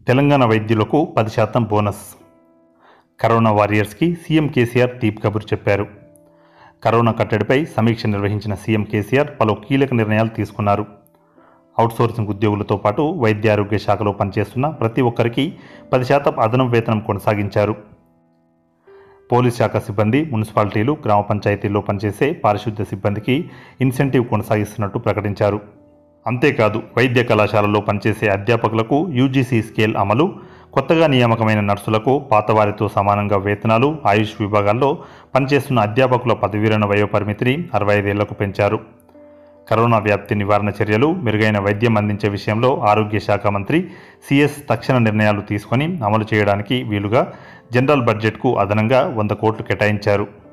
తెలంగాణ వైద్యులకు పది శాతం బోనస్ కరోనా వారియర్స్కి సీఎం కేసీఆర్ తీపి కబురు చెప్పారు కరోనా కట్టడిపై సమీక్ష నిర్వహించిన సీఎం కేసీఆర్ పలు కీలక నిర్ణయాలు తీసుకున్నారు అవుట్సోర్సింగ్ ఉద్యోగులతో పాటు వైద్య ఆరోగ్య శాఖలో పనిచేస్తున్న ప్రతి ఒక్కరికి పది శాతం అదనం వేతనం కొనసాగించారు పోలీస్ శాఖ సిబ్బంది మున్సిపాలిటీలు గ్రామ పంచాయతీల్లో పనిచేసే పారిశుద్ధ్య సిబ్బందికి ఇన్సెంటివ్ కొనసాగిస్తున్నట్టు ప్రకటించారు అంతేకాదు వైద్య కళాశాలలో పనిచేసే అధ్యాపకులకు యూజీసీ స్కేల్ అమలు కొత్తగా నియామకమైన నర్సులకు పాతవారితో సమానంగా వేతనాలు ఆయుష్ విభాగాల్లో పనిచేస్తున్న అధ్యాపకుల పదవీరణ వయోపరిమితిని అరవై ఐదేళ్లకు పెంచారు కరోనా వ్యాప్తి నివారణ చర్యలు మెరుగైన వైద్యం అందించే విషయంలో ఆరోగ్య శాఖ మంత్రి సిఎస్ తక్షణ నిర్ణయాలు తీసుకొని అమలు చేయడానికి వీలుగా జనరల్ బడ్జెట్కు అదనంగా వంద కోట్లు కేటాయించారు